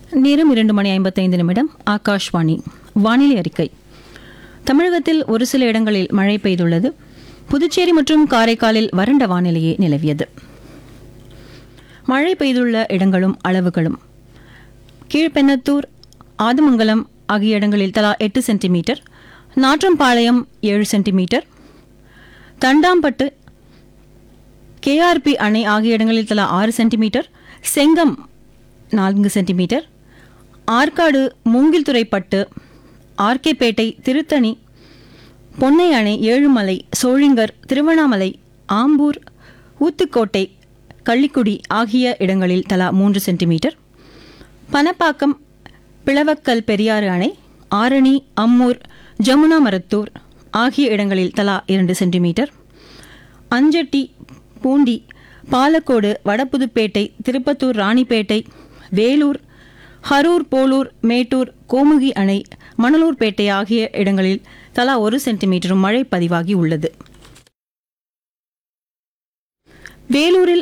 நேரம் இரண்டு மணி ஐம்பத்தைந்து நிமிடம் ஆகாஷ்வாணி வானிலை அறிக்கை தமிழகத்தில் ஒரு சில இடங்களில் மழை பெய்துள்ளது புதுச்சேரி மற்றும் காரைக்காலில் வறண்ட வானிலையே நிலவியது மழை பெய்துள்ள இடங்களும் அளவுகளும் கீழ்பெண்ணத்தூர் ஆதமங்கலம் ஆகிய இடங்களில் தலா எட்டு சென்டிமீட்டர் நாற்றம்பாளையம் ஏழு சென்டிமீட்டர் தண்டாம்பட்டு கேஆர்பி அணை ஆகிய இடங்களில் தலா ஆறு சென்டிமீட்டர் செங்கம் நான்கு சென்டிமீட்டர் ஆற்காடு மூங்கில்துறைப்பட்டு ஆர்கேபேட்டை திருத்தணி பொன்னை அணை ஏழுமலை சோழிங்கர் திருவண்ணாமலை ஆம்பூர் ஊத்துக்கோட்டை கள்ளிக்குடி ஆகிய இடங்களில் தலா மூன்று சென்டிமீட்டர் பனப்பாக்கம் பிளவக்கல் பெரியாறு அணை ஆரணி அம்மூர் ஜமுனா மரத்தூர் ஆகிய இடங்களில் தலா இரண்டு சென்டிமீட்டர் அஞ்சட்டி பூண்டி பாலக்கோடு வடபுதுப்பேட்டை திருப்பத்தூர் ராணிப்பேட்டை வேலூர் ஹரூர் போலூர் மேட்டூர் கோமுகி அணை மணலூர்பேட்டை ஆகிய இடங்களில் தலா ஒரு சென்டிமீட்டரும் மழை பதிவாகி உள்ளது வேலூரில்